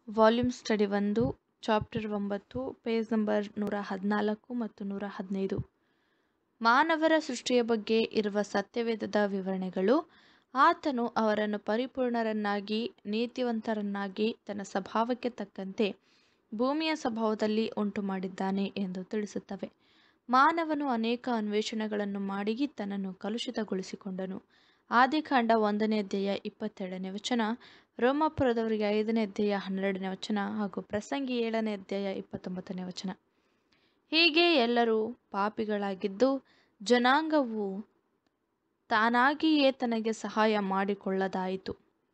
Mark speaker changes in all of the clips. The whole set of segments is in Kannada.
Speaker 1: ವಾಲ್ಯೂಮ್ ಸ್ಟಡಿ ಒಂದು ಚಾಪ್ಟರ್ ಒಂಬತ್ತು ಪೇಜ್ ನಂಬರ್ ನೂರ ಹದಿನಾಲ್ಕು ಮತ್ತು ನೂರ ಹದಿನೈದು ಮಾನವರ ಸೃಷ್ಟಿಯ ಬಗ್ಗೆ ಇರುವ ಸತ್ಯವೇದದ ವಿವರಣೆಗಳು ಆತನು ಅವರನ್ನು ಪರಿಪೂರ್ಣರನ್ನಾಗಿ ನೀತಿವಂತರನ್ನಾಗಿ ತನ್ನ ಸ್ವಭಾವಕ್ಕೆ ತಕ್ಕಂತೆ ಭೂಮಿಯ ಸ್ವಭಾವದಲ್ಲಿ ಉಂಟು ಮಾಡಿದ್ದಾನೆ ಎಂದು ತಿಳಿಸುತ್ತವೆ ಮಾನವನು ಅನೇಕ ಅನ್ವೇಷಣೆಗಳನ್ನು ಮಾಡಿ ತನ್ನನ್ನು ಕಲುಷಿತಗೊಳಿಸಿಕೊಂಡನು ಆದಿಕಾಂಡ ಒಂದನೇ ಅಧ್ಯಾಯ ಇಪ್ಪತ್ತೆರಡನೇ ವಚನ ರೋಮಾಪುರದವರಿಗೆ ಐದನೇ ಅಧ್ಯಾಯ ಹನ್ನೆರಡನೇ ವಚನ ಹಾಗೂ ಪ್ರಸಂಗಿ ಏಳನೇ ಅಧ್ಯಾಯ ಇಪ್ಪತ್ತೊಂಬತ್ತನೇ ವಚನ ಹೀಗೆ ಎಲ್ಲರೂ ಪಾಪಿಗಳಾಗಿದ್ದು ಜನಾಂಗವು ತಾನಾಗಿಯೇ ತನಗೆ ಸಹಾಯ ಮಾಡಿಕೊಳ್ಳದಾಯಿತು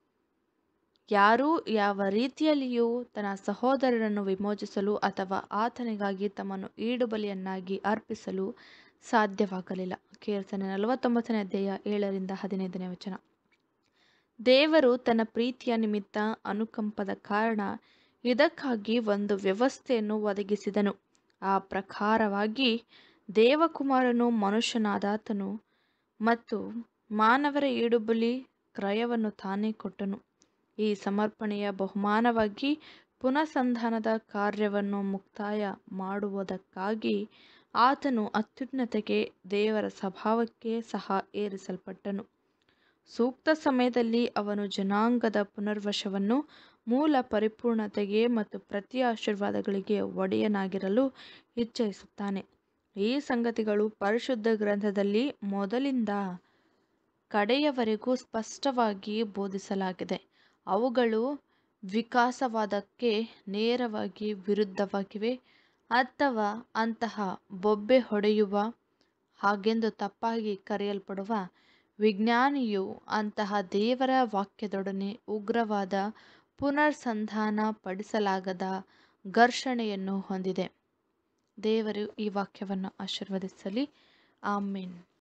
Speaker 1: ಯಾರೂ ಯಾವ ರೀತಿಯಲ್ಲಿಯೂ ತನ್ನ ಸಹೋದರರನ್ನು ವಿಮೋಚಿಸಲು ಅಥವಾ ಆತನಿಗಾಗಿ ತಮ್ಮನ್ನು ಈಡುಬಲಿಯನ್ನಾಗಿ ಅರ್ಪಿಸಲು ಸಾಧ್ಯವಾಗಲಿಲ್ಲ ಕೀರ್ತನೆ ನಲವತ್ತೊಂಬತ್ತನೇ ಅಧ್ಯಾಯ ಏಳರಿಂದ ಹದಿನೈದನೇ ವಚನ ದೇವರು ತನ್ನ ಪ್ರೀತಿಯ ನಿಮಿತ್ತ ಅನುಕಂಪದ ಕಾರಣ ಇದಕ್ಕಾಗಿ ಒಂದು ವ್ಯವಸ್ಥೆಯನ್ನು ಒದಗಿಸಿದನು ಆ ಪ್ರಕಾರವಾಗಿ ದೇವಕುಮಾರನು ಮನುಷ್ಯನಾದಾತನು ಮತ್ತು ಮಾನವರ ಈಡುಬಲಿ ಕ್ರಯವನ್ನು ತಾನೇ ಕೊಟ್ಟನು ಈ ಸಮರ್ಪಣೆಯ ಬಹುಮಾನವಾಗಿ ಪುನಸಂಧಾನದ ಕಾರ್ಯವನ್ನು ಮುಕ್ತಾಯ ಮಾಡುವುದಕ್ಕಾಗಿ ಆತನು ಅತ್ಯುನ್ನತೆಗೆ ದೇವರ ಸ್ವಭಾವಕ್ಕೆ ಸಹ ಏರಿಸಲ್ಪಟ್ಟನು ಸೂಕ್ತ ಸಮಯದಲ್ಲಿ ಅವನು ಜನಾಂಗದ ಪುನರ್ವಶವನ್ನು ಮೂಲ ಪರಿಪೂರ್ಣತೆಗೆ ಮತ್ತು ಪ್ರತಿ ಆಶೀರ್ವಾದಗಳಿಗೆ ಒಡೆಯನಾಗಿರಲು ಇಚ್ಛಿಸುತ್ತಾನೆ ಈ ಸಂಗತಿಗಳು ಪರಿಶುದ್ಧ ಗ್ರಂಥದಲ್ಲಿ ಮೊದಲಿಂದ ಕಡೆಯವರೆಗೂ ಸ್ಪಷ್ಟವಾಗಿ ಬೋಧಿಸಲಾಗಿದೆ ಅವುಗಳು ವಿಕಾಸವಾದಕ್ಕೆ ನೇರವಾಗಿ ವಿರುದ್ಧವಾಗಿವೆ ಅಥವಾ ಅಂತಹ ಬೊಬ್ಬೆ ಹೊಡೆಯುವ ಹಾಗೆಂದು ತಪ್ಪಾಗಿ ಕರೆಯಲ್ಪಡುವ ವಿಜ್ಞಾನಿಯು ಅಂತಹ ದೇವರ ವಾಕ್ಯದೊಡನೆ ಉಗ್ರವಾದ ಪುನರ್ಸಂಧಾನ ಪಡಿಸಲಾಗದ ಘರ್ಷಣೆಯನ್ನು ಹೊಂದಿದೆ ದೇವರು ಈ ವಾಕ್ಯವನ್ನು ಆಶೀರ್ವದಿಸಲಿ ಆಮೇನ್